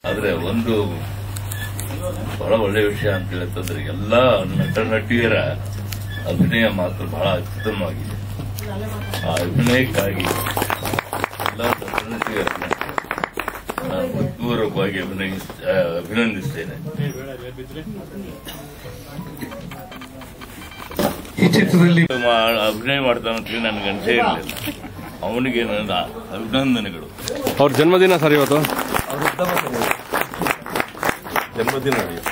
ಆದ್ರೆ ಒಂದು ಬಹಳ ಒಳ್ಳೆ ವಿಷಯ ಅಂತ ಹೇಳ್ತಂದ್ರೆ ಎಲ್ಲ ನಟ ನಟಿಯರ ಅಭಿನಯ ಮಾತ್ರ ಬಹಳ ಅತ್ಯುತ್ತಮವಾಗಿದೆ ಆ ಅಭಿನಯಕ್ಕಾಗಿ ಎಲ್ಲ ನಟ ನಟಿಯರನ್ನ ನಾನು ಹೃತ್ಪೂರ್ವಕವಾಗಿ ಅಭಿನಯಿಸ್ ಆ, ಅಭಿನಂದಿಸ್ತೇನೆ ಈ ಚಿತ್ರದಲ್ಲಿ ಮಾ- ಅಭಿನಯ ಮಾಡ್ತಾನೆ ಅಂತ ನನಗೆ ಅನಿಸೇ ಇರಲಿಲ್ಲ ಅವನಿಗೆ ನನ್ನ ಅಭಿನಂದನೆಗಳು ಅವ್ರ ಜನ್ಮದಿನ ಸರ್ ಇವತ್ತು ಜನ್ಮದಿನ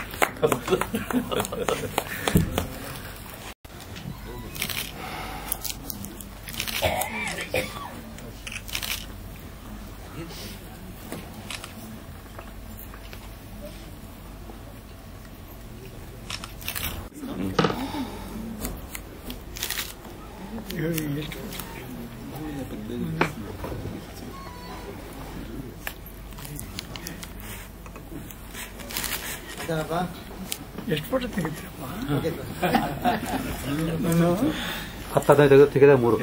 ಎಷ್ಟು ಫೋಟೋ ತೆಗಿತೀರಪ್ಪ ಹತ್ತದೈದು ತೆಗೆದ ಮೂರು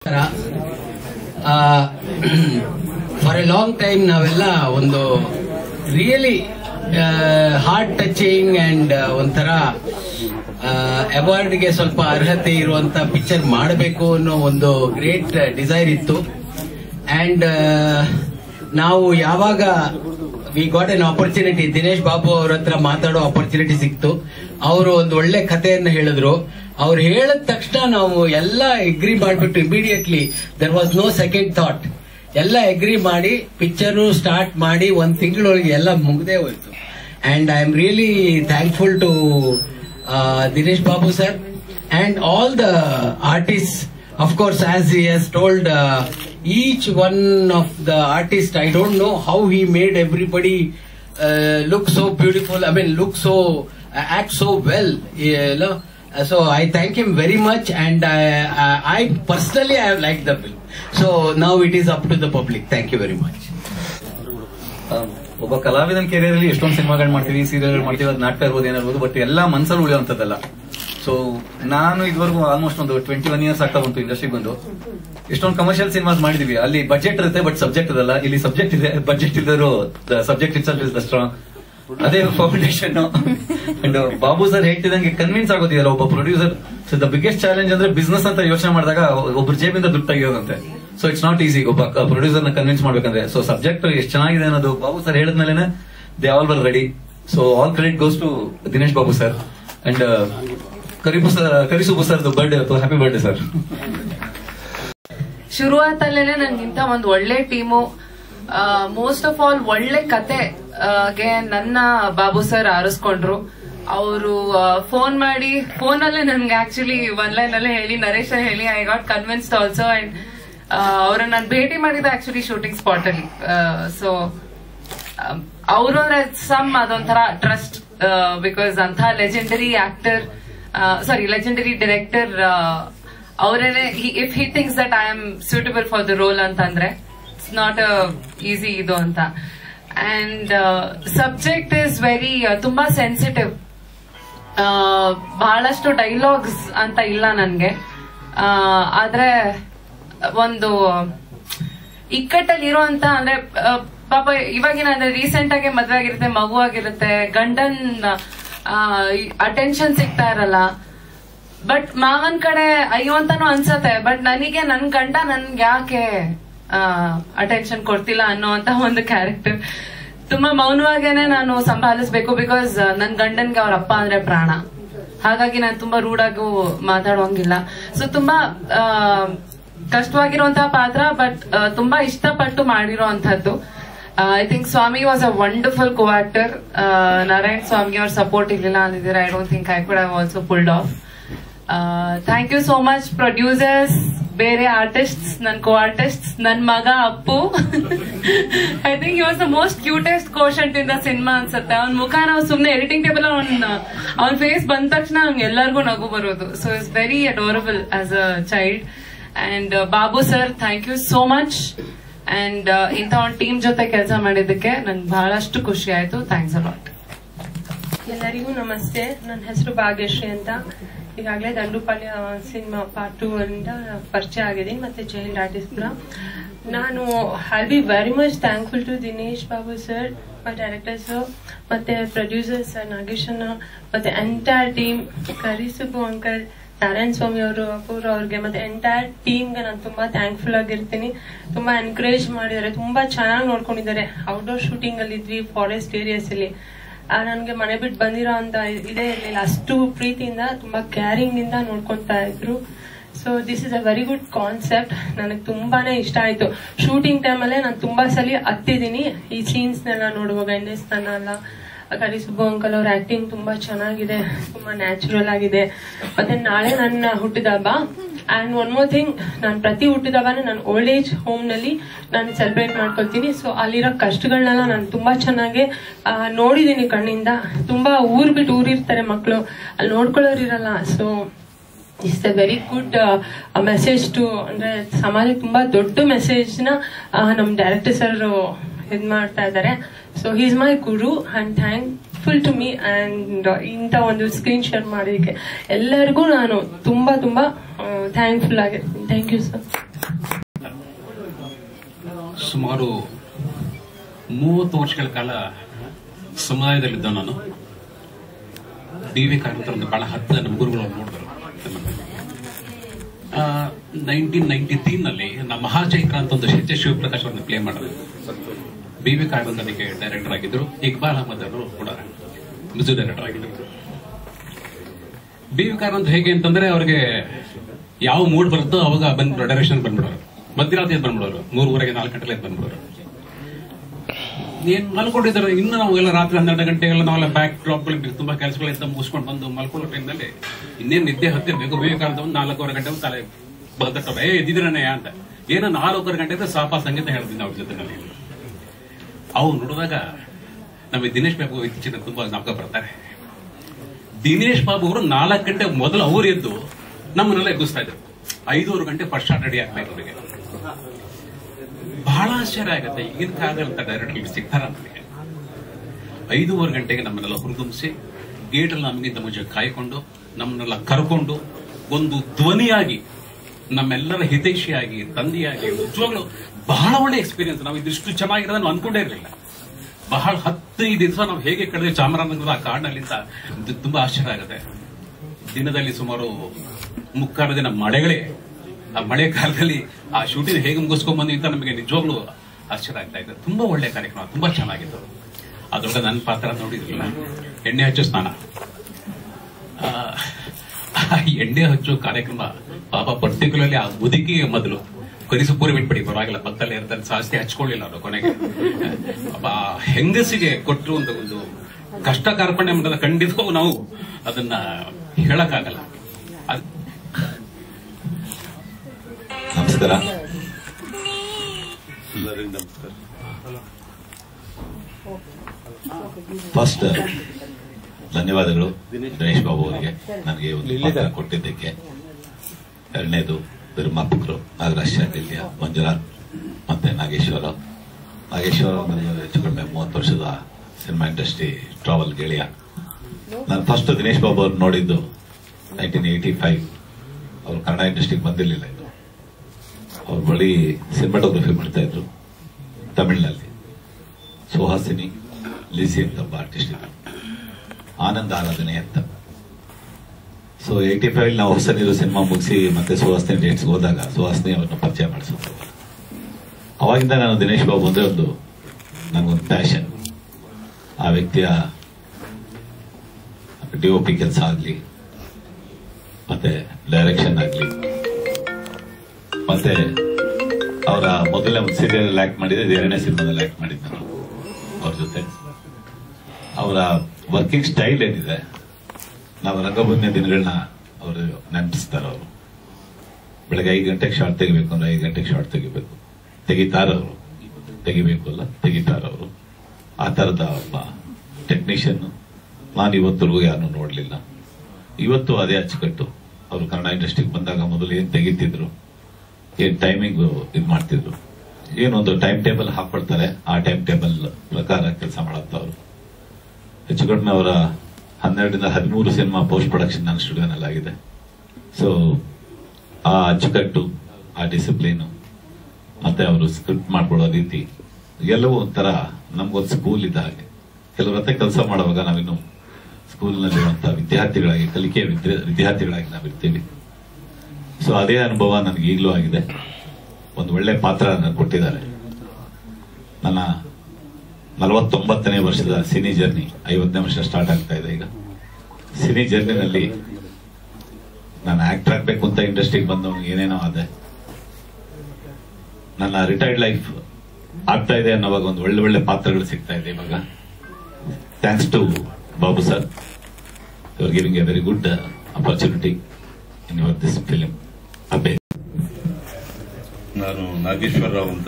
ಫಾರ್ ಎ ಲಾಂಗ್ ಟೈಮ್ ನಾವೆಲ್ಲ ಒಂದು ರಿಯಲಿ ಹಾರ್ಟ್ ಟಚಿಂಗ್ ಅಂಡ್ ಒಂಥರ ಅವಾರ್ಡ್ಗೆ ಸ್ವಲ್ಪ ಅರ್ಹತೆ ಇರುವಂತ ಪಿಕ್ಚರ್ ಮಾಡಬೇಕು ಅನ್ನೋ ಒಂದು ಗ್ರೇಟ್ ಡಿಸೈರ್ ಇತ್ತು ಅಂಡ್ ನಾವು ಯಾವಾಗ we got an opportunity Dinesh Babu ಅವ್ರ ಹತ್ರ ಮಾತಾಡೋ ಆಪರ್ಚುನಿಟಿ ಸಿಕ್ತು ಅವರು ಒಂದು ಒಳ್ಳೆ ಕಥೆಯನ್ನ ಹೇಳಿದ್ರು ಅವ್ರು ಹೇಳಿದ ತಕ್ಷಣ ನಾವು ಎಲ್ಲ ಎಗ್ರಿ ಮಾಡ್ಬಿಟ್ಟು immediately there was no second thought ಎಲ್ಲ ಎಗ್ರಿ ಮಾಡಿ ಪಿಕ್ಚರು ಸ್ಟಾರ್ಟ್ ಮಾಡಿ ಒಂದ್ ತಿಂಗಳೊಳಗೆ ಎಲ್ಲ ಮುಗ್ದೇ ಹೋಯ್ತು and I am really thankful to Dinesh Babu sir and all the artists of course as he has told uh, each one of the artists i don't know how he made everybody uh, look so beautiful i mean look so uh, act so well you know Uh, so i thank him very much and I, I, I personally i have liked the film so now it is up to the public thank you very much ಆ, ಒಬ್ಬ ಕಲಾವಿದನ career ಅಲ್ಲಿ ಎಷ್ಟೊಂದು ಸಿನಿಮಾಗಳು ಮಾಡ್ತೀವಿ serial ಮಾಡ್ತೀವಿ ಅದು ನಾಟಕ ಇರ್ಬೋದು ಏನಿರ್ಬೋದು ಬಟ್ ಎಲ್ಲ ಮನ್ಸಲ್ಲಿ ಉಳಿಯುವಂತದ್ದಲ್ಲ ಸೊ ನಾನು ಇದುವರೆಗೂ ಆಲ್ಮೋಸ್ಟ್ ಒಂದು ಟ್ವೆಂಟಿ ಒನ್ ಇಯರ್ಸ್ ಆಗ್ತಾ ಬಂತು ಇಂಡಸ್ಟ್ರಿಗೆ ಬಂದು ಎಷ್ಟೊಂದು ಕಮರ್ಷಿಯಲ್ ಸಿನಿಮಾಸ್ ಮಾಡಿದೀವಿ ಅಲ್ಲಿ ಬಜೆಟ್ ಇರುತ್ತೆ ಬಟ್ ಸಬ್ಜೆಕ್ಟ್ ಇರಲ್ಲ ಇಲ್ಲಿ ಸಬ್ಜೆಕ್ಟ್ ಇದೆ ಬಜೆಟ್ ಇಲ್ಲರೂ subject itself is the strong ಅದೇ ಫೌಂಡೇಶನ್ ಅಂಡ್ ಬಾಬು ಸರ್ ಹೇಳ್ತಿದಂಗೆ ಕನ್ವಿನ್ಸ್ ಆಗೋದಿಲ್ಲ ಒಬ್ಬ producer so the biggest challenge ಅಂದ್ರೆ ಬಿಸ್ನೆಸ್ ಅಂತ ಯೋಚನೆ ಮಾಡಿದಾಗ ಒಬ್ಬರ ಜೇಬಿಂದ ದುಡ್ಡು ತೆಗಿಯೋದಂತೆ ಸೊ ಇಟ್ಸ್ ನಾಟ್ ಈಸಿ ಒಬ್ಬ ಪ್ರೊಡ್ಯೂಸರ್ ನ ಕನ್ವಿನ್ಸ್ ಮಾಡ್ಬೇಕಂದ್ರೆ ಸೊ ಸಬ್ಜೆಕ್ಟ್ ಎಷ್ಟು ಚೆನ್ನಾಗಿದೆ ಅನ್ನೋದು ಬಾಬು ಸರ್ ಹೇಳಿದ್ಮೇಲೆ they all were ready so all credit goes to Dinesh Babu sir and Karibu sir Karisubbu sir birthday happy birthday sir ಶುರುವಾತಲ್ಲೇನೆ ನನ್ಗಿಂತ ಒಂದು ಒಳ್ಳೆ ಟೀಮು ಮೋಸ್ಟ್ ಆಫ್ ಆಲ್ ಒಳ್ಳೆ ಕತೆ ಆ, ಗೆ ನನ್ನ ಬಾಬು ಸರ್ ಆರಿಸ್ಕೊಂಡ್ರು ಅವರು ಫೋನ್ ಮಾಡಿ ಫೋನ್ ಅಲ್ಲೇ ನನ್ಗೆ ಆಕ್ಚುಲಿ ಒನ್ ಲೈನ್ ಅಲ್ಲೇ ಹೇಳಿ ನರೇಶ್ ಹೇಳಿ I got convinced also and ಅವ್ರನ್ನ ನಾನು ಭೇಟಿ ಮಾಡಿದ ಆಕ್ಚುಲಿ ಶೂಟಿಂಗ್ ಸ್ಪಾಟ್ ಅಲ್ಲಿ ಸೊ ಅವರು ಅಂದ್ರೆ ಸಮ್ ಅದೊಂಥರ ಟ್ರಸ್ಟ್ ಬಿಕಾಸ್ ಅಂತ legendary actor sorry legendary director ಅವರೇನೆ if he thinks that I am suitable for the role ಅಂತಂದ್ರೆ ಇಟ್ಸ್ ನಾಟ್ ಈಸಿ ಇದು ಅಂತ ಅಂಡ್ ಸಬ್ಜೆಕ್ಟ್ ಇಸ್ ವೆರಿ ತುಂಬಾ ಸೆನ್ಸಿಟಿವ್ ಬಹಳಷ್ಟು ಡೈಲಾಗ್ಸ್ ಅಂತ ಇಲ್ಲ ನನ್ಗೆ ಆ, ಆದ್ರೆ ಒಂದು ಇಕ್ಕಟ್ಟಲ್ಲಿ ಇರುವಂತ ಅಂದ್ರೆ ಆ, ಪಾಪ ಇವಾಗಿನ ಅಂದ್ರೆ ರೀಸೆಂಟ್ ಆಗಿ ಮದ್ವೆ ಆಗಿರುತ್ತೆ ಮಗು ಆಗಿರುತ್ತೆ ಗಂಡನ್ ಅಟೆನ್ಷನ್ ಸಿಗ್ತಾ ಇರಲ್ಲ ಬಟ್ ಮಾವನ್ ಕಡೆ ಅಯ್ಯೋ ಅಂತಾನು ಅನ್ಸತ್ತೆ ಬಟ್ ನನಗೆ ನನ್ ಗಂಡ ನನ್ಗೆ ಯಾಕೆ ಅಟೆನ್ಷನ್ ಕೊಡ್ತಿಲ್ಲ ಅನ್ನೋಂತ ಒಂದು ಕ್ಯಾರೆಕ್ಟರ್ ತುಂಬಾ ಮೌನವಾಗೇನೆ ನಾನು ಸಂಭಾಲಿಸ್ಬೇಕು ಬಿಕಾಸ್ ನನ್ ಗಂಡನ್ಗೆ ಅವ್ರ ಅಪ್ಪ ಅಂದ್ರೆ ಪ್ರಾಣ ಹಾಗಾಗಿ ನಾನು ತುಂಬಾ ರೂಢಾಗೂ ಮಾತಾಡೋಂಗಿಲ್ಲ ಸೊ ತುಂಬಾ ಆ, ಕಷ್ಟವಾಗಿರುವಂತಹ ಪಾತ್ರ ಬಟ್ ತುಂಬಾ ಇಷ್ಟಪಟ್ಟು ಮಾಡಿರುವಂತದ್ದು I think Swamy was a wonderful co actor Narayan Swamy ಅವ್ರ ಸಪೋರ್ಟ್ ಇರ್ಲಿಲ್ಲ ಅಂದಿದ್ರೆ I don't think I could have also pulled off thank you so much producers ಬೇರೆ ಆರ್ಟಿಸ್ಟ್ಸ್ ನನ್ ಕೋ ಆರ್ಟಿಸ್ಟ್ಸ್ ನನ್ ಮಗ Appu I think was the most cutest quotient in the cinema ಅನ್ಸುತ್ತೆ ಅವ್ನ ಮುಖ ನಾವು ಸುಮ್ನೆ ಎಡಿಟಿಂಗ್ ಟೇಬಲ್ ಅವ್ನ ಅವ್ನ ಫೇಸ್ ಬಂದ ತಕ್ಷಣ ಅವ್ನಿಗೆ ಎಲ್ಲರಿಗೂ ನಗು ಬರೋದು so it's very adorable as a child and Babu sir thank you so much and ಇಂಥ ಒಂದು ಟೀಮ್ ಜೊತೆ ಕೆಲಸ ಮಾಡಿದ್ದಕ್ಕೆ ನನ್ಗೆ ಬಹಳಷ್ಟು ಖುಷಿ ಆಯ್ತು ಥ್ಯಾಂಕ್ಸ್ ಅಲಾಟ್ ಎಲ್ಲರಿಗೂ ನಮಸ್ತೆ ನನ್ನ ಹೆಸರು ಭಾಗ್ಯಶ್ರೀ ಅಂತ ಈಗಾಗಲೇ ದಂಡುಪಾಳ್ಯ ಸಿನಿಮಾ ಪಾರ್ಟ್ ಟೂ ಇಂದ ಪರಿಚಯ ಆಗಿದ್ದೀನಿ ಮತ್ತೆ ಚೈಲ್ಡ್ ಆರ್ಟಿಸ್ಟ್ ಕೂಡ ನಾನು I be very much thankful to Dinesh Babu sir directors ಮತ್ತೆ ಪ್ರೊಡ್ಯೂಸರ್ಸ್ ನಾಗೇಶ್ ಅಣ್ಣ ಮತ್ತೆ entire team Karisubbu uncle Narayana Swamy ಅವರು ಅಪೂರ್ವ ಅವ್ರಿಗೆ ಮತ್ತೆ ಎಂಟೈರ್ ಟೀಮ್ಗೆ ನಾನು ತುಂಬಾ ಥ್ಯಾಂಕ್ಫುಲ್ ಆಗಿರ್ತೀನಿ ತುಂಬಾ ಎನ್ಕರೇಜ್ ಮಾಡಿದ್ದಾರೆ ತುಂಬಾ ಚೆನ್ನಾಗಿ ನೋಡ್ಕೊಂಡಿದ್ದಾರೆ ಔಟ್ಡೋರ್ ಶೂಟಿಂಗ್ ಅಲ್ಲಿ ಇದ್ವಿ ಫಾರೆಸ್ಟ್ ಏರಿಯಾಸ್ ಅಲ್ಲಿ ನನಗೆ ಮನೆ ಬಿಟ್ಟು ಬಂದಿರೋ ಅಂತ ಇದೇ ಇರಲಿಲ್ಲ ಅಷ್ಟು ಪ್ರೀತಿಯಿಂದ ತುಂಬಾ ಕ್ಯಾರಿಂಗ್ ಇಂದ ನೋಡ್ಕೊಂತಾ ಇದ್ರು so this is a very good concept ನನಗೆ ತುಂಬಾನೇ ಇಷ್ಟ ಆಯ್ತು ಶೂಟಿಂಗ್ ಟೈಮಲ್ಲೇ ನಾನು ತುಂಬಾ ಸಲ ಹತ್ತಿದ್ದೀನಿ ಈ ಸೀನ್ಸ್ನೆಲ್ಲ ನೋಡುವಾಗ ಎಣ್ಣೆಸ್ತಾನಲ್ಲ ಕರಿ ಸುಬ್ಬು ಅಂಕಲ್ ಅವ್ರ ಆಕ್ಟಿಂಗ್ ತುಂಬಾ ಚೆನ್ನಾಗಿದೆ ತುಂಬಾ ನ್ಯಾಚುರಲ್ ಆಗಿದೆ ಮತ್ತೆ ನಾಳೆ ನನ್ನ ಹುಟ್ಟಿದ ಹಬ್ಬ ಅಂಡ್ ಒನ್ ಮೋರ್ ಥಿಂಗ್ ನಾನು ಪ್ರತಿ ಹುಟ್ಟಿದ ಹಬ್ಬನ ನಾನು ಓಲ್ಡ್ ಏಜ್ ಹೋಮ್ ನಲ್ಲಿ ನಾನು ಸೆಲೆಬ್ರೇಟ್ ಮಾಡ್ಕೊಳ್ತೀನಿ ಸೊ ಅಲ್ಲಿರೋ ಕಷ್ಟಗಳನ್ನೆಲ್ಲ ನಾನು ತುಂಬಾ ಚೆನ್ನಾಗಿ ಆ, ನೋಡಿದೀನಿ ಕಣ್ಣಿಂದ ತುಂಬಾ ಊರ್ ಬಿಟ್ಟು ಊರಿರ್ತಾರೆ ಮಕ್ಕಳು ಅಲ್ಲಿ ನೋಡ್ಕೊಳ್ಳೋರು ಇರಲ್ಲ so it's a very good message to ಅಂದ್ರೆ ಸಮಾಜಕ್ಕೆ ತುಂಬಾ ದೊಡ್ಡ ಮೆಸೇಜ್ ನ ಆ, ನಮ್ ಡೈರೆಕ್ಟರ್ ಸರ್ ಇದ್ ಮಾಡ್ತಾ ಇದ್ದಾರೆ so is my guru and thankful to me and ಇಂಥ ಒಂದು ಸ್ಕ್ರೀನ್ ಶೇರ್ ಮಾಡೋದಕ್ಕೆ ಎಲ್ಲರಿಗೂ ನಾನು ತುಂಬಾ ತುಂಬಾ ಥ್ಯಾಂಕ್ಫುಲ್ ಆಗಿರ್ತೀನಿ ಥ್ಯಾಂಕ್ ಯು ಸರ್ ಸುಮಾರು ಮೂವತ್ತು ವರ್ಷಗಳ ಕಾಲ ಸಮುದಾಯದಲ್ಲಿದ್ದ ನಾನು ಡಿ ವಿ ಕಾರ್ಮಿಕರನ್ನು ಬಹಳ ಹತ್ತಿರ ನಮ್ಮ ಗುರುಗಳು ನೋಡಿದರು ನೈನ್ಟೀನ್ ನೈನ್ಟಿ ತ್ರೀ ನಲ್ಲಿ ನಮ್ಮ ಮಹಾಚೈತ್ರ ಅಂತ ಒಂದು ಎಚ್ ಎಸ್ ಶಿವಪ್ರಕಾಶ್ ಅವರನ್ನ ಪ್ಲೇ ಮಾಡಿದ್ರು ಬಿ ವಿ ಕಾರ್ಮಿಕ್ ಅದಕ್ಕೆ ಡೈರೆಕ್ಟರ್ ಆಗಿದ್ರು ಇಕ್ಬಾಲ್ ಅಹಮದ್ ಅವರು ಕೂಡ ಮ್ಯೂಸಿಕ್ ಡೈರೆಕ್ಟರ್ ಆಗಿದ್ರು ಬಿ ವಿ ಕಾರ್ಮಿಕ್ ಹೇಗೆ ಅಂತಂದ್ರೆ ಅವ್ರಿಗೆ ಯಾವ ಮೂಡ್ ಬರುತ್ತೋ ಅವಾಗ ಬಂದ್ ಡೈರೆಕ್ಷನ್ ಬಂದ್ಬಿಡೋರು ಮಧ್ಯರಾತ್ರಿ ಎದ್ದು ಬಂದ್ಬಿಡೋರು ಮೂರುವರೆಗೆ ನಾಲ್ಕು ಗಂಟೆಗೆ ಎದ್ದು ಬಂದ್ಬಿಡೋರು ಏನ್ ಮಲ್ಕೊಂಡಿದ್ದಾರೆ ಇನ್ನು ನಾವು ಎಲ್ಲ ರಾತ್ರಿ ಹನ್ನೆರಡು ಗಂಟೆಗೆಲ್ಲ ನಾವೆಲ್ಲ ಬ್ಯಾಕ್ ಡ್ರಾಪ್ಗಳು ತುಂಬಾ ಕೆಲಸಗಳಿಂದ ಮುಗಿಸ್ಕೊಂಡು ಬಂದು ಮಲ್ಕೊಳ್ಳೋ ಟೈಮ್ನಲ್ಲಿ ಇನ್ನೇನು ನಿದ್ದೆ ಹತ್ತಿರ್ಬೇಕು ವಿವೇಕಾನಂದ ಒಂದು ನಾಲ್ಕೂವರೆ ಗಂಟೆ ಒಂದು ತಲೆ ಬದಟ್ಟವ್ರು ಏ ಎದ್ದಿದ್ರಣ್ಣಯ್ಯ ಅಂತ ಏನೋ ನಾಲ್ಕೂವರೆ ಗಂಟೆ ಅಂದ್ರೆ ಸಾಪ ಸಂಗೀತ ಹೇಳ್ತೀನಿ ಅವ್ರ ಜೊತೆನಲ್ಲಿ ಅವ್ರು ನೋಡಿದಾಗ ನಮಗೆ ದಿನೇಶ್ ಬಾಬು ಇತ್ತೀಚಿನ ತುಂಬಾ ನಾಮಕ ಬರ್ತಾರೆ ದಿನೇಶ್ ಬಾಬು ಅವರು ನಾಲ್ಕು ಗಂಟೆ ಮೊದಲು ಅವ್ರು ಎದ್ದು ನಮ್ಮನ್ನೆಲ್ಲ ಎಬ್ಬಿಸ್ತಾ ಇದ್ರು ಐದೂವರೆ ಗಂಟೆ ಫಸ್ಟ್ ಶಾಟ್ ರೆಡಿ ಆಗ್ಬೇಕು ಅವರಿಗೆ ಬಹಳ ಆಶ್ಚರ್ಯ ಆಗುತ್ತೆ ಈಗಿನ ಕಾಲದಂತ ಡೈರೆಕ್ಟರ್ ಸಿಗ್ತಾರ ನಮಗೆ ಐದೂವರೆ ಗಂಟೆಗೆ ನಮ್ಮನ್ನೆಲ್ಲ ಹುರಿದುಂಬಿಸಿ ಗೇಟಲ್ಲಿ ನಮಗಿಂತ ಮುಂಚೆ ಕಾಯ್ಕೊಂಡು ನಮ್ಮನ್ನೆಲ್ಲ ಕರ್ಕೊಂಡು ಒಂದು ಧ್ವನಿಯಾಗಿ ನಮ್ಮೆಲ್ಲರ ಹಿತೈಷಿಯಾಗಿ ತಂದೆಯಾಗಿ ನಿಜವಾಗ್ಲು ಬಹಳ ಒಳ್ಳೆ ಎಕ್ಸ್ಪೀರಿಯನ್ಸ್ ನಾವು ಇದಿಷ್ಟು ಚೆನ್ನಾಗಿರೋದನ್ನು ಅನ್ಕೊಂಡೇ ಇರಲಿಲ್ಲ ಬಹಳ ಹತ್ತೈದು ದಿವಸ ನಾವು ಹೇಗೆ ಕಳೆದ ಚಾಮರಾಜನಗರದ ಆ ಕಾಡಿನಲ್ಲಿಂದ ಇದು ತುಂಬಾ ಆಶ್ಚರ್ಯ ಆಗುತ್ತೆ ದಿನದಲ್ಲಿ ಸುಮಾರು ಮುಕ್ಕಾಲು ದಿನ ಮಳೆಗಳೇ ಆ ಮಳೆ ಕಾಲದಲ್ಲಿ ಆ ಶೂಟಿಂಗ್ ಹೇಗೆ ಮುಗಿಸ್ಕೊಂಡ್ ಬಂದ್ವಿ ಅಂತ ನಮಗೆ ನಿಜವಾಗ್ಲೂ ಆಶ್ಚರ್ಯ ಆಗ್ತಾ ಇದೆ ತುಂಬಾ ಒಳ್ಳೆ ಕಾರ್ಯಕ್ರಮ ತುಂಬಾ ಚೆನ್ನಾಗಿತ್ತು ಅದ್ರೊಳಗೆ ನನ್ನ ಪಾತ್ರ ನೋಡಿದ್ರಲ್ಲ ಎಣ್ಣೆ ಹಚ್ಚೋ ಸ್ನಾನ ಆ, ಆ ಎಣ್ಣೆ ಹಚ್ಚೋ ಕಾರ್ಯಕ್ರಮ ಪಾಪ ಪರ್ಟಿಕ್ಯುಲರ್ಲಿ ಆ ಮುದುಕಿಗೆ ಮೊದಲು ಕರಿಸು ಪೂರಿ ಬಿಟ್ಬಿಡಿ ಪರವಾಗಿಲ್ಲ ಪಕ್ಕದಲ್ಲೇ ಇರ್ತಾರೆ ಜಾಸ್ತಿ ಹಚ್ಕೊಳ್ಳಿಲ್ಲ ಅವರು ಕೊನೆಗೆ ಪಾಪ ಆ ಹೆಂಗಸಿಗೆ ಕೊಟ್ಟರು ಒಂದು ಒಂದು ಕಷ್ಟ ಕಾರ್ಪಣ್ಯ ಮಾಡೋದ ಖಂಡಿತವಾಗೂ ನಾವು ಅದನ್ನ ಹೇಳಕ್ಕಾಗಲ್ಲ ಅದ್- ನಮಸ್ಕಾರ ಎಲ್ಲರಿಗೂ ನಮಸ್ಕಾರ ಫಸ್ಟ್ ಧನ್ಯವಾದಗಳು ದಿನೇಶ್ ಬಾಬು ಅವರಿಗೆ ನನಗೆ ಒಂದು ಪಾತ್ರ ಕೊಟ್ಟಿದ್ದಕ್ಕೆ ಎರಡನೇದು ನಿರ್ಮಾಪಕರು ನಾಗರಾಜ್ ಶಾಂಡಿಲ್ಯ ಮಂಜುನಾಥ್ ಮತ್ತೆ ನಾಗೇಶ್ವರ ನಾಗೇಶ್ವರ ನನಗೆ ಹೆಚ್ಚು ಕಡಿಮೆ ಮೂವತ್ತು ವರ್ಷದ ಸಿನಿಮಾ ಇಂಡಸ್ಟ್ರಿ ಟ್ರಾವೆಲ್ ಗೆಳೆಯ ನಾನು ಫಸ್ಟ್ ದಿನೇಶ್ ಬಾಬು ಅವ್ರು ನೋಡಿದ್ದು ನೈನ್ಟೀನ್ ಏಯ್ಟಿ ಫೈವ್ ಅವರು ಕನ್ನಡ ಇಂಡಸ್ಟ್ರಿಗೆ ಬಂದಿರಲಿಲ್ಲ ಇನ್ನು ಅವ್ರು ಬಳಿ ಸಿನಿಮಾಟೋಗ್ರಫಿ ಮಾಡ್ತಾ ಇದ್ರು ತಮಿಳಿನಲ್ಲಿ ಸುಹಾಸಿನಿ ಲಿಸಿ ಅಂತ ಒಬ್ಬ ಆರ್ಟಿಸ್ಟ್ ಇದ್ರು ಆನಂದ ಆರಾಧನೆ ಅಂತ ಸೊ ಏಯ್ಟಿ ಫೈವ್ ನಾವು ಹೊಸ ನೀರು ಸಿನಿಮಾ ಮುಗಿಸಿ ಮತ್ತೆ ಸುಹಾಸಿನಿ ಡೇಟ್ಸ್ ಹೋದಾಗ ಸುಹಾಸಿನಿ ಅವ್ರನ್ನ ಪರಿಚಯ ಮಾಡಿಸಿದ್ರು ಅವಾಗಿಂದ ನಾನು ದಿನೇಶ್ ಬಾಬು ಅಂದ್ರೆ ಒಂದು ನನಗೊಂದು ಪ್ಯಾಷನ್ ಆ ವ್ಯಕ್ತಿಯ ಡಿ ಒ ಪಿ ಕೆಲಸ ಆಗಲಿ ಮತ್ತೆ ಡೈರೆಕ್ಷನ್ ಆಗಲಿ ಮತ್ತೆ ಅವರ ಮೊದಲನೇ ಒಂದು ಸೀರಿಯಲ್ ಆಕ್ಟ್ ಮಾಡಿದ್ರೆ ಇದು ಎರಡನೇ ಸಿನಿಮಾದಲ್ಲಿ ಆಕ್ಟ್ ಮಾಡಿದ್ದೆ ನಾನು ಅವ್ರ ಜೊತೆ ಅವರ ವರ್ಕಿಂಗ್ ಸ್ಟೈಲ್ ಏನಿದೆ ನಾವು ರಂಗಭೂಮಿಯ ದಿನಗಳನ್ನ ಅವರು ನೆನಪಿಸ್ತಾರೆ ಅವರು ಬೆಳಗ್ಗೆ ಐದು ಗಂಟೆಗೆ ಶಾರ್ಟ್ ತೆಗಿಬೇಕು ಅಂದ್ರೆ ಐದು ಗಂಟೆಗೆ ಶಾರ್ಟ್ ತೆಗಿಬೇಕು ತೆಗಿತಾರ ಅವರು ತೆಗಿಬೇಕು ಅಲ್ಲ ತೆಗಿತಾರ ಅವರು ಆ ತರದ ಒಬ್ಬ ಟೆಕ್ನಿಷಿಯನ್ ನಾನು ಇವತ್ತರೆಗೂ ಯಾರನ್ನೂ ನೋಡ್ಲಿಲ್ಲ ಇವತ್ತು ಅದೇ ಅಚ್ಚುಕಟ್ಟು ಅವರು ಕನ್ನಡ ಇಂಡಸ್ಟ್ರಿಗೆ ಬಂದಾಗ ಮೊದಲು ಏನ್ ತೆಗಿತಿದ್ರು ಏನ್ ಟೈಮಿಂಗ್ ಇದು ಮಾಡ್ತಿದ್ರು ಏನೊಂದು ಟೈಮ್ ಟೇಬಲ್ ಹಾಕೊಳ್ತಾರೆ ಆ ಟೈಮ್ ಟೇಬಲ್ ಪ್ರಕಾರ ಕೆಲಸ ಮಾಡತ್ತವ್ರು ಹೆಚ್ಚು ಕಡಿಮೆ ಅವರ ಹನ್ನೆರಡರಿಂದ ಹದಿಮೂರು ಸಿನಿಮಾ ಪೋಸ್ಟ್ ಪ್ರೊಡಕ್ಷನ್ ನನ್ನ ಸ್ಟುಡಿಯೋನಲ್ಲಿ ಆಗಿದೆ ಸೊ ಆ ಅಚ್ಚುಕಟ್ಟು ಆ ಡಿಸಿಪ್ಲಿನ್ ಮತ್ತೆ ಅವರು ಸ್ಕ್ರಿಪ್ಟ್ ಮಾಡ್ಕೊಳ್ಳೋ ರೀತಿ ಎಲ್ಲವೂ ಒಂಥರ ನಮ್ಗೊಂದು ಸ್ಕೂಲ್ ಇದ್ದ ಹಾಗೆ ಕೆಲವ್ರ ಹತ್ರ ಕೆಲಸ ಮಾಡುವಾಗ ನಾವಿನ್ನು ಸ್ಕೂಲ್ನಲ್ಲಿರುವಂತಹ ವಿದ್ಯಾರ್ಥಿಗಳಾಗಿ ಕಲಿಕೆಯ ವಿದ್ಯ- ವಿದ್ಯಾರ್ಥಿಗಳಾಗಿ ನಾವಿರ್ತೀವಿ ಸೊ ಅದೇ ಅನುಭವ ನನಗೆ ಈಗಲೂ ಆಗಿದೆ ಒಂದು ಒಳ್ಳೆ ಪಾತ್ರ ನನಗೆ ಕೊಟ್ಟಿದ್ದಾರೆ ನನ್ನ ನಲವತ್ತೊಂಬತ್ತನೇ ವರ್ಷದ ಸಿನಿ ಜರ್ನಿ ಐವತ್ತನೇ ವರ್ಷ ಸ್ಟಾರ್ಟ್ ಆಗ್ತಾ ಇದೆ ಈಗ ಸಿನಿ ಜರ್ನಿನಲ್ಲಿ ನಾನು ಆಕ್ಟರ್ ಆಗ್ಬೇಕು ಅಂತ ಇಂಡಸ್ಟ್ರಿಗೆ ಬಂದವನು ಏನೇನೋ ಆದೆ ನನ್ನ ರಿಟೈರ್ಡ್ ಲೈಫ್ ಆಗ್ತಾ ಇದೆ ಅನ್ನೋವಾಗ ಒಂದು ಒಳ್ಳೆ ಒಳ್ಳೆ ಪಾತ್ರಗಳು ಸಿಗ್ತಾ ಇದೆ ಇವಾಗ thanks to Babu sir you are giving A very good opportunity in your this film Abbey ನಾನು ನಾಗೇಶ್ವರರಾವ್ ಅಂತ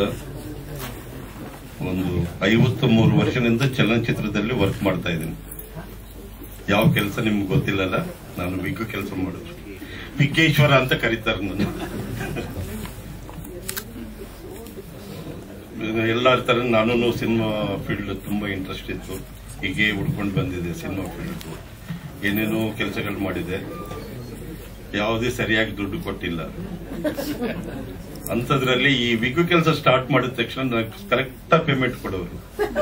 ಒಂದು ಐವತ್ತು ಮೂರು ವರ್ಷದಿಂದ ಚಲನಚಿತ್ರದಲ್ಲಿ ವರ್ಕ್ ಮಾಡ್ತಾ ಇದ್ದೀನಿ ಯಾವ ಕೆಲಸ ನಿಮ್ಗೆ ಗೊತ್ತಿಲ್ಲಲ್ಲ ನಾನು ವಿಗ್ಗು ಕೆಲಸ ಮಾಡೋದು ವಿಘ್ನೇಶ್ವರ ಅಂತ ಕರೀತಾರೆ ನನ್ನ ಎಲ್ಲರ ತರ ನಾನು ಸಿನಿಮಾ ಫೀಲ್ಡ್ ತುಂಬಾ ಇಂಟ್ರೆಸ್ಟ್ ಇತ್ತು ಹೀಗೆ ಉಡ್ಕೊಂಡು ಬಂದಿದೆ ಸಿನಿಮಾ ಫೀಲ್ಡ್ ಏನೇನೋ ಕೆಲಸಗಳು ಮಾಡಿದೆ ಯಾವುದೇ ಸರಿಯಾಗಿ ದುಡ್ಡು ಕೊಟ್ಟಿಲ್ಲ ಅಂತದ್ರಲ್ಲಿ ಈ ವಿಗು ಕೆಲಸ ಸ್ಟಾರ್ಟ್ ಮಾಡಿದ ತಕ್ಷಣ ಕರೆಕ್ಟ್ ಪೇಮೆಂಟ್ ಕೊಡೋರು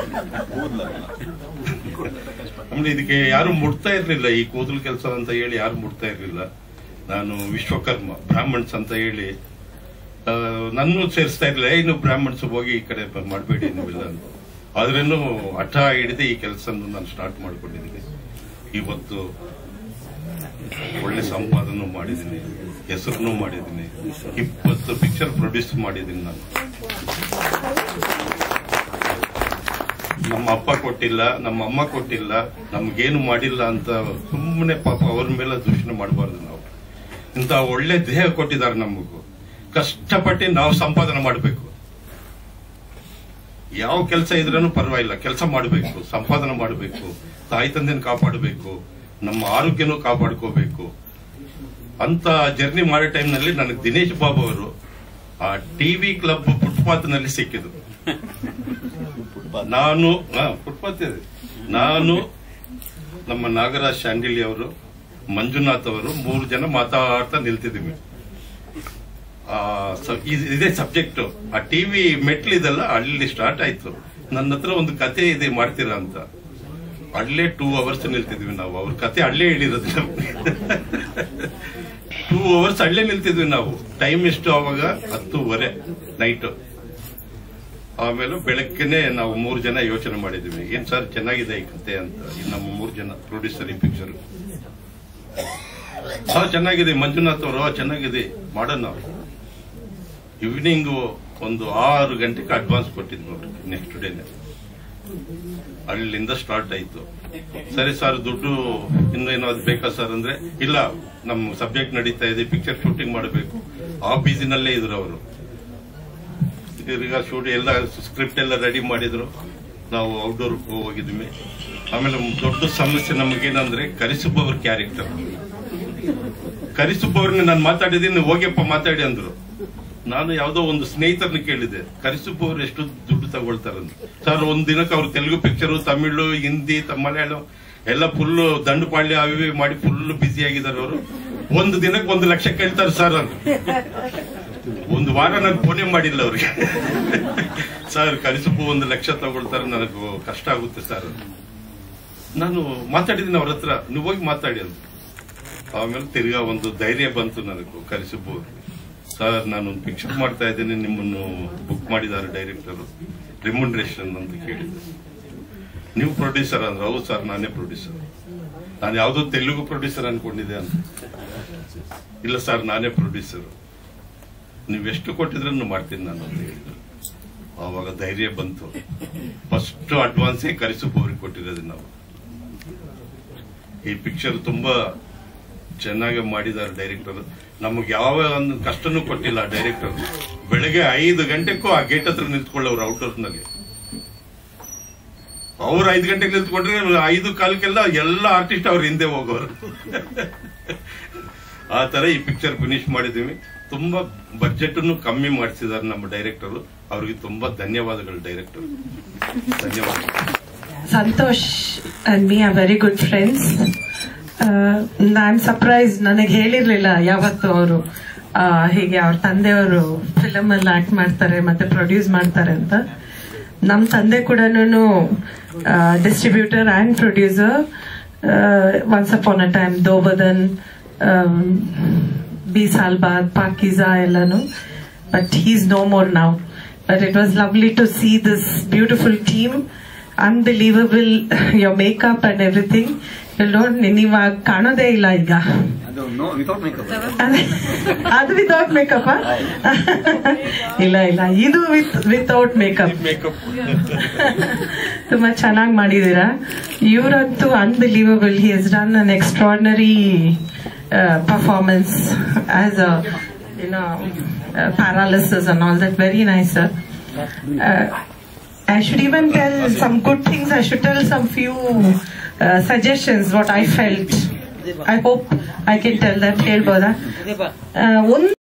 ಆಮೇಲೆ ಇದಕ್ಕೆ ಯಾರು ಮುಟ್ತಾ ಇರ್ಲಿಲ್ಲ ಈ ಕೂದಲು ಕೆಲಸ ಅಂತ ಹೇಳಿ ಯಾರು ಮುಟ್ತಾ ಇರ್ಲಿಲ್ಲ ನಾನು ವಿಶ್ವಕರ್ಮ ಬ್ರಾಹ್ಮಣ್ಸ್ ಅಂತ ಹೇಳಿ ಆ, ನನ್ನೂ ಸೇರಿಸ್ತಾ ಇರ್ಲಿಲ್ಲ ಇನ್ನು ಬ್ರಾಹ್ಮಣ್ಸ್ ಹೋಗಿ ಈ ಕಡೆ ಮಾಡಬೇಡಿ ನೀವಿಲ್ಲ ಅಂತ ಆದ್ರೇನು ಹಠ ಹಿಡಿದು ಈ ಕೆಲಸ ನಾನು ಸ್ಟಾರ್ಟ್ ಮಾಡ್ಕೊಂಡಿದ್ದೀನಿ ಇವತ್ತು ಒಳ್ಳೆ ಸಂಪಾದನೆ ಮಾಡಿದ್ದೀನಿ ಹೆಸರನ್ನು ಮಾಡಿದ್ದೀನಿ ಇಪ್ಪತ್ತು ಪಿಕ್ಚರ್ ಪ್ರೊಡ್ಯೂಸ್ ಮಾಡಿದ್ದೀನಿ ನಾನು ನಮ್ಮ ಅಪ್ಪ ಕೊಟ್ಟಿಲ್ಲ ನಮ್ಮ ಅಮ್ಮ ಕೊಟ್ಟಿಲ್ಲ ನಮ್ಗೇನು ಮಾಡಿಲ್ಲ ಅಂತ ಸುಮ್ಮನೆ ಪಾಪ ಅವ್ರ ಮೇಲೆ ದೂಷಣೆ ಮಾಡಬಾರ್ದು ನಾವು ಇಂತ ಒಳ್ಳೆ ದೇಹ ಕೊಟ್ಟಿದ್ದಾರೆ ನಮಗೂ ಕಷ್ಟಪಟ್ಟು ನಾವು ಸಂಪಾದನೆ ಮಾಡಬೇಕು ಯಾವ ಕೆಲಸ ಇದ್ರೂ ಪರವಾಗಿಲ್ಲ ಕೆಲಸ ಮಾಡಬೇಕು ಸಂಪಾದನೆ ಮಾಡಬೇಕು ತಾಯಿ ತಂದೆನ ಕಾಪಾಡಬೇಕು ನಮ್ಮ ಆರೋಗ್ಯನೂ ಕಾಪಾಡ್ಕೋಬೇಕು ಅಂತ ಜರ್ನಿ ಮಾಡೋ ಟೈಮ್ನಲ್ಲಿ ನನಗೆ ದಿನೇಶ್ ಬಾಬು ಅವರು ಆ ಟಿವಿ ಕ್ಲಬ್ ಫುಟ್ಪಾತ್ ನಲ್ಲಿ ಸಿಕ್ಕಿದ್ರು ನಾನು ಫುಟ್ಪಾತ್ ಇದೆ ನಾನು ನಮ್ಮ ನಾಗರಾಜ್ ಶಾಂಡಿಲಿ ಅವರು ಮಂಜುನಾಥ್ ಅವರು ಮೂರು ಜನ ಮಾತಾಡ್ತಾ ನಿಲ್ತಿದ್ದೀವಿ ಆ, ಸ- ಇದ್- ಇದೇ ಸಬ್ಜೆಕ್ಟ್ ಆ ಟಿವಿ ಮೆಟ್ಲಿದೆಲ್ಲ ಅಲ್ಲಿ ಸ್ಟಾರ್ಟ್ ಆಯ್ತು ನನ್ನ ಹತ್ರ ಒಂದು ಕತೆ ಇದೆ ಮಾಡ್ತೀರಾ ಅಂತ ಅಲ್ಲೇ ಟೂ ಅವರ್ಸ್ ನಿಲ್ತಿದ್ವಿ ನಾವು ಅವ್ರ ಕತೆ ಅಲ್ಲೇ ಹೇಳಿರೋದು ನಾವು ಟೂ ಅವರ್ಸ್ ಅಲ್ಲೇ ನಿಲ್ತಿದ್ವಿ ನಾವು ಟೈಮ್ ಎಷ್ಟು ಅವಾಗ ಹತ್ತೂವರೆ ನೈಟ್ ಆಮೇಲೆ ಬೆಳಗ್ಗೆನೆ ನಾವು ಮೂರು ಜನ ಯೋಚನೆ ಮಾಡಿದ್ವಿ ಏನ್ ಸರ್ ಚೆನ್ನಾಗಿದೆ ಈ ಕತೆ ಅಂತ ಈ ನಮ್ಮ ಮೂರು ಜನ ಪ್ರೊಡ್ಯೂಸರ್ ಈ ಪಿಕ್ಚರ್ ಹಾ ಚೆನ್ನಾಗಿದೆ ಮಂಜುನಾಥ್ ಅವರು "ಆ, ಚೆನ್ನಾಗಿದೆ ಮಾಡೋಣ ನಾವು ಈವ್ನಿಂಗ್ ಒಂದು ಆರು ಗಂಟೆಗೆ ಅಡ್ವಾನ್ಸ್ ಕೊಟ್ಟಿದ್ದು ನೋಡ್ರಿ ನೆಕ್ಸ್ಟ್ ಡೇನೆ ಅಲ್ಲಿಂದ ಸ್ಟಾರ್ಟ್ ಆಯ್ತು ಸರಿ ಸರ್ ದುಡ್ಡು ಇನ್ನು ಏನಾದ್ರು ಬೇಕಾ ಸರ್ ಅಂದ್ರೆ ಇಲ್ಲ ನಮ್ಮ ಸಬ್ಜೆಕ್ಟ್ ನಡೀತಾ ಇದೆ ಪಿಕ್ಚರ್ ಶೂಟಿಂಗ್ ಮಾಡಬೇಕು ಆ ಬಿಸಿನಲ್ಲೇ ಇದ್ರು ಅವರು ಈಗ ಶೂಟ್ ಎಲ್ಲ ಸ್ಕ್ರಿಪ್ಟ್ ಎಲ್ಲ ರೆಡಿ ಮಾಡಿದ್ರು ನಾವು ಔಟ್ಡೋರ್ ಹೋಗಿದ್ವಿ ಆಮೇಲೆ ದೊಡ್ಡ ಸಮಸ್ಯೆ ನಮಗೇನಂದ್ರೆ ಕರಿಸುಬ್ಬ ಅವ್ರ ಕ್ಯಾರೆಕ್ಟರ್ ಕರಿಸುಬ್ಬ ಅವ್ರನ್ನ ನಾನು ಮಾತಾಡಿದ್ದೀನಿ ಹೋಗ್ಯಪ್ಪ ಮಾತಾಡಿ ಅಂದ್ರು ನಾನು ಯಾವ್ದೋ ಒಂದು ಸ್ನೇಹಿತರನ್ನ ಕೇಳಿದೆ ಕರಿಸುಬ್ಬ ಅವ್ರು ಎಷ್ಟು ದುಡ್ಡು ತಗೊಳ್ತಾರಂತ ಸರ್ ಒಂದ್ ದಿನಕ್ಕೆ ಅವ್ರು ತೆಲುಗು ಪಿಕ್ಚರು ತಮಿಳು ಹಿಂದಿ ತ- ಮಲಯಾಳಂ ಎಲ್ಲ ಫುಲ್ ದಂಡುಪಾಳ್ಯ ಅವಿ ಇವಿ ಮಾಡಿ ಫುಲ್ ಬ್ಯುಸಿ ಆಗಿದ್ದಾರೆ ಅವರು ಒಂದು ದಿನಕ್ಕೆ ಒಂದು ಲಕ್ಷ ಕೇಳ್ತಾರೆ ಸರ್ ಅಂತ ಒಂದು ವಾರ ನಾನು ಫೋನೇ ಮಾಡಿಲ್ಲ ಅವ್ರಿಗೆ ಸರ್ ಕರಿಸುಬ್ಬು ಒಂದು ಲಕ್ಷ ತಗೊಳ್ತಾರೆ ನನಗೂ ಕಷ್ಟ ಆಗುತ್ತೆ ಸರ್ ನಾನು ಮಾತಾಡಿದ್ದೀನಿ ಅವ್ರ ಹತ್ರ ನೀವು ಹೋಗಿ ಮಾತಾಡಿ ಅಂತ ಆಮೇಲೆ ತಿರ್ಗಾ ಒಂದು ಧೈರ್ಯ ಬಂತು ನನಗೂ ಕರಿಸುಬ್ಬು ಸರ್ ನಾನು ಒಂದು ಪಿಕ್ಚರ್ ಮಾಡ್ತಾ ಇದ್ದೀನಿ ನಿಮ್ಮನ್ನು ಬುಕ್ ಮಾಡಿದ್ದಾರೆ ಡೈರೆಕ್ಟರ್ ರಿಮ್ಯುನರೇಷನ್ ಅಂತ ಕೇಳಿದೆ ನೀವು ಪ್ರೊಡ್ಯೂಸರ್ ಅಂದ್ರೆ ಹೌದು ಸರ್ ನಾನೇ ಪ್ರೊಡ್ಯೂಸರ್ ನಾನು ಯಾವುದೋ ತೆಲುಗು ಪ್ರೊಡ್ಯೂಸರ್ ಅನ್ಕೊಂಡಿದ್ದೆ ಅಂತ ಇಲ್ಲ ಸರ್ ನಾನೇ ಪ್ರೊಡ್ಯೂಸರ್ ನೀವೆಷ್ಟು ಕೊಟ್ಟಿದ್ರು ಮಾಡ್ತೀನಿ ನಾನು ಅಂತ ಹೇಳಿದ್ರು ಆವಾಗ ಧೈರ್ಯ ಬಂತು ಫಸ್ಟ್ ಅಡ್ವಾನ್ಸೇ ಕರಿಸುಬ್ಬ ಅವ್ರಿಗೆ ಕೊಟ್ಟಿರೋದು ನಾವು ಈ ಪಿಕ್ಚರ್ ತುಂಬಾ ಚೆನ್ನಾಗಿ ಮಾಡಿದ್ದಾರೆ ಡೈರೆಕ್ಟರ್ ನಮಗೆ ಯಾವ ಒಂದು ಕಷ್ಟನೂ ಕೊಟ್ಟಿಲ್ಲ ಡೈರೆಕ್ಟರ್ ಬೆಳಗ್ಗೆ ಐದು ಗಂಟೆಗೂ ಆ ಗೇಟ್ ಹತ್ರ ನಿಂತ್ಕೊಳ್ಳೋರು ಔಟ್ಡೋರ್ ನಲ್ಲಿ ಅವ್ರು ಐದು ಗಂಟೆಗೆ ನಿಂತ್ಕೊಂಡ್ರೆ ಐದು ಕಾಲಕ್ಕೆಲ್ಲ ಎಲ್ಲ ಆರ್ಟಿಸ್ಟ್ ಅವ್ರ ಹಿಂದೆ ಹೋಗೋರು ಆ ತರ ಈ ಪಿಕ್ಚರ್ ಫಿನಿಶ್ ಮಾಡಿದೀವಿ ತುಂಬಾ ಬಜೆಟ್ ಕಮ್ಮಿ ಮಾಡಿಸಿದ್ದಾರೆ ನಮ್ಮ ಡೈರೆಕ್ಟರ್ ಅವ್ರಿಗೆ ತುಂಬಾ ಧನ್ಯವಾದಗಳು ಡೈರೆಕ್ಟರ್ ಧನ್ಯವಾದಗಳು Santosh and me are very good friends ನಾನ್ ಸರ್ಪ್ರೈಸ್ ನನಗೆ ಹೇಳಿರ್ಲಿಲ್ಲ ಯಾವತ್ತು ಅವರು ಹೀಗೆ ಅವ್ರ ತಂದೆಯವರು ಫಿಲಮ್ ಅಲ್ಲಿ ಆಕ್ಟ್ ಮಾಡ್ತಾರೆ ಮತ್ತೆ ಪ್ರೊಡ್ಯೂಸ್ ಮಾಡ್ತಾರೆ ಅಂತ ನಮ್ಮ ತಂದೆ ಕೂಡ distributor and producer once upon a time ದೋಬದನ್ B ಸಾಲ್ ಬಾದ್ ಪಾಕಿಜಾ ಎಲ್ಲಾನು but he's no more now but it was lovely to see this beautiful team unbelievable your makeup and everything ನೋಡಿ ನೀವಾಗ ಕಾಣೋದೇ ಇಲ್ಲ ಈಗ ಅದು ನೋ ವಿತೌಟ್ ಮೇಕಪ್ ಅದೇ, ಅದು ವಿತೌಟ್ ಮೇಕಪ್ ಇಲ್ಲ ಇಲ್ಲ ಇದು ವಿತ್ ವಿತೌಟ್ ಮೇಕಪ್ ತುಂಬಾ ಚೆನ್ನಾಗಿ ಮಾಡಿದೀರಾ ಇವರಂತೂ unbelievable he has done an extraordinary performance as a you know paralysis and all that very nice sir I should even tell some good things. I should tell some few uh, suggestions what I felt. I hope I can tell that ಹೇಳ್ಬೋದಾ ಒಂದು